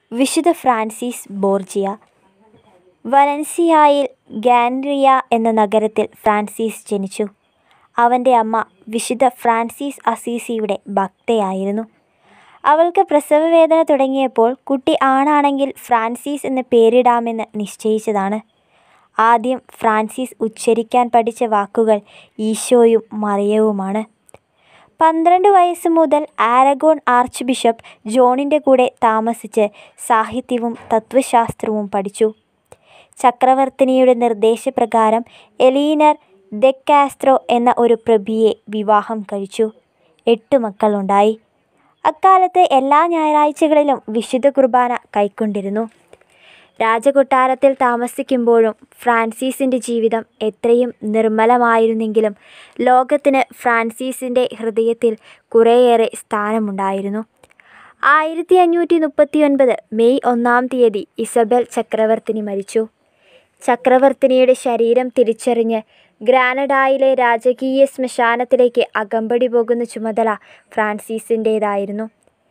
വിശുദ്ധ Francis Borgia വലൻസിയായിൽ ഗാൻറിയ എന്ന നഗരത്തിൽ ഫ്രാൻസിസ് ജനിച്ചു. അവന്റെ അമ്മ വിശുദ്ധ ഫ്രാൻസിസ് അസീസിയുടെ ഭക്തയായിരുന്നു. അവൾക്ക് പ്രസവവേദന തുടങ്ങിയപ്പോൾ കുട്ടി ആണാണെങ്കിൽ ഫ്രാൻസിസ് എന്ന് പേരിടാമെന്ന് നിശ്ചയിച്ചതാണ്. ആദ്യം ഫ്രാൻസിസ് ഉച്ചരിക്കാൻ പഠിച്ച വാക്കുകൾ ഈശോയും മറിയവുമാണ്. പന്ത്രണ്ട് വയസ്സ് മുതൽ ആരഗോൺ ആർച്ച് ബിഷപ്പ് ജോണിന്റെ കൂടെ താമസിച്ച് സാഹിത്യവും തത്ത്വശാസ്ത്രവും പഠിച്ചു. ചക്രവർത്തിനിയുടെ നിർദ്ദേശപ്രകാരം എലീനർ ദെ കാസ്ത്രോ എന്ന ഒരു പ്രഭുയെ വിവാഹം കഴിച്ചു. എട്ട് മക്കളുണ്ടായി. അക്കാലത്ത് എല്ലാ ഞായറാഴ്ചകളിലും വിശുദ്ധ കുർബ്ബാന കൈക്കൊണ്ടിരുന്നു. രാജകൊട്ടാരത്തിൽ താമസിക്കുമ്പോഴും ഫ്രാൻസിസിന്റെ ജീവിതം എത്രയും നിർമ്മലമായിരുന്നെങ്കിലും ലോകത്തിന് ഫ്രാൻസിസിന്റെ ഹൃദയത്തിൽ കുറെയേറെ സ്ഥാനമുണ്ടായിരുന്നു. ആയിരത്തിഅഞ്ഞൂറ്റി മുപ്പത്തിയൊൻപത് മെയ് ഒന്നാം തീയതി ഇസബെൽ ചക്രവർത്തിനി മരിച്ചു. ചക്രവർത്തിനിയുടെ ശരീരം തിരിച്ചറിഞ്ഞ് ഗ്രാനഡായിലെ രാജകീയ ശ്മശാനത്തിലേക്ക് അകമ്പടി പോകുന്ന ചുമതല ഫ്രാൻസിസിന്റേതായിരുന്നു.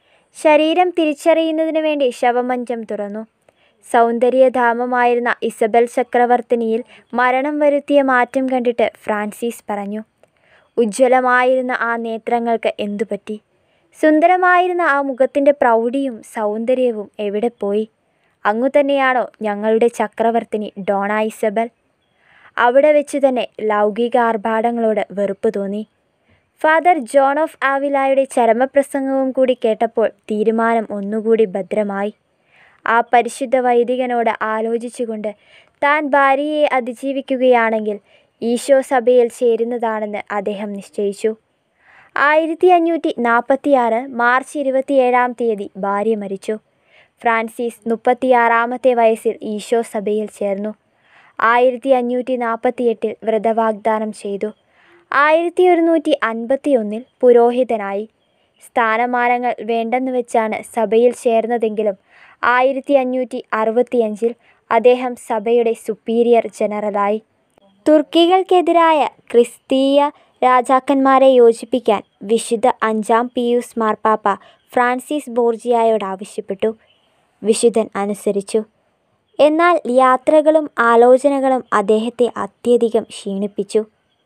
ശരീരം തിരിച്ചറിയുന്നതിനു വേണ്ടി ശവമഞ്ചം തുറന്നു. സൗന്ദര്യധാമമായിരുന്ന ഇസബെൽ ചക്രവർത്തിനിയിൽ മരണം വരുത്തിയ മാറ്റം കണ്ടിട്ട് ഫ്രാൻസിസ് പറഞ്ഞു: ഉജ്ജ്വലമായിരുന്ന ആ നേത്രങ്ങൾക്ക് എന്തുപറ്റി? സുന്ദരമായിരുന്ന ആ മുഖത്തിന്റെ പ്രൗഢിയും സൗന്ദര്യവും എവിടെപ്പോയി? അങ്ങുതന്നെയാണോ ഞങ്ങളുടെ ചക്രവർത്തിനി ഡോണ ഇസബെൽ? അവിടെവെച്ചുതന്നെ ലൗകികാർഭാടങ്ങളോട് വെറുപ്പ് തോന്നി. ഫാദർ ജോൺ ഓഫ് ആവിലായുടെ ചരമപ്രസംഗവും കൂടി കേട്ടപ്പോൾ തീരുമാനം ഒന്നുകൂടി ഭദ്രമായി. ആ പരിശുദ്ധ വൈദികനോട് ആലോചിച്ചുകൊണ്ട് താൻ ഭാര്യയെ അതിജീവിക്കുകയാണെങ്കിൽ ഈശോ സഭയിൽ ചേരുന്നതാണെന്ന് അദ്ദേഹം നിശ്ചയിച്ചു. ആയിരത്തിഅഞ്ഞൂറ്റി നാൽപ്പത്തിയാറ് മാർച്ച് ഇരുപത്തിയേഴാം തീയതി ഭാര്യ മരിച്ചു. ഫ്രാൻസിസ് മുപ്പത്തിയാറാമത്തെ വയസ്സിൽ ഈശോ സഭയിൽ ചേർന്നു. ആയിരത്തിഅഞ്ഞൂറ്റി നാൽപ്പത്തിയെട്ടിൽ വ്രതവാഗ്ദാനം ചെയ്തു. ആയിരത്തിയൊരുന്നൂറ്റി അൻപത്തിയൊന്നിൽ പുരോഹിതനായി. സ്ഥാനമാനങ്ങൾ വേണ്ടെന്നുവെച്ചാണ് സഭയിൽ ചേർന്നതെങ്കിലും ആയിരത്തിഅഞ്ഞൂറ്റി അറുപത്തിയഞ്ചിൽ അദ്ദേഹം സഭയുടെ സുപ്പീരിയർ ജനറലായി. തുർക്കികൾക്കെതിരായ ക്രിസ്തീയ രാജാക്കന്മാരെ യോജിപ്പിക്കാൻ വിശുദ്ധ അഞ്ചാം പീയൂസ് മാർപ്പാപ്പ ഫ്രാൻസിസ് ബോർജിയയോടാവശ്യപ്പെട്ടു. വിശുദ്ധൻ അനുസരിച്ചു. എന്നാൽ യാത്രകളും ആലോചനകളും അദ്ദേഹത്തെ അത്യധികം ക്ഷീണിപ്പിച്ചു.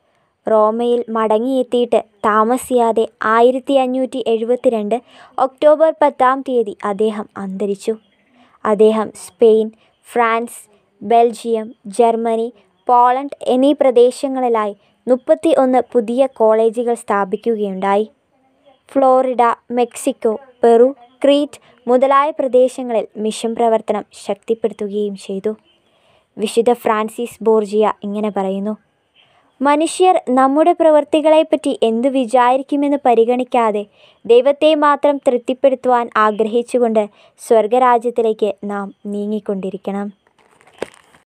റോമയിൽ മടങ്ങിയെത്തിയിട്ട് താമസിയാതെ ആയിരത്തിഅഞ്ഞൂറ്റി എഴുപത്തിരണ്ട് ഒക്ടോബർ പത്താം തീയതി അദ്ദേഹം അന്തരിച്ചു. അദ്ദേഹം Spain, France, Belgium, Germany, Poland എന്നീ പ്രദേശങ്ങളിലായി മുപ്പത്തിഒന്ന് പുതിയ കോളേജുകൾ സ്ഥാപിക്കുകയുണ്ടായി. ഫ്ലോറിഡ, മെക്സിക്കോ, പെറു, ക്രീറ്റ് മുതലായ പ്രദേശങ്ങളിൽ മിഷൻ പ്രവർത്തനം ശക്തിപ്പെടുത്തുകയും ചെയ്തു. വിശുദ്ധ ഫ്രാൻസിസ് ബോർജിയ ഇങ്ങനെ പറയുന്നു: മനുഷ്യർ നമ്മുടെ പ്രവൃത്തികളെപ്പറ്റി എന്തു വിചാരിക്കുമെന്ന് പരിഗണിക്കാതെ ദൈവത്തെ മാത്രം തൃപ്തിപ്പെടുത്തുവാൻ ആഗ്രഹിച്ചുകൊണ്ട് സ്വർഗ്ഗരാജ്യത്തിലേക്ക് നാം നീങ്ങിക്കൊണ്ടിരിക്കണം.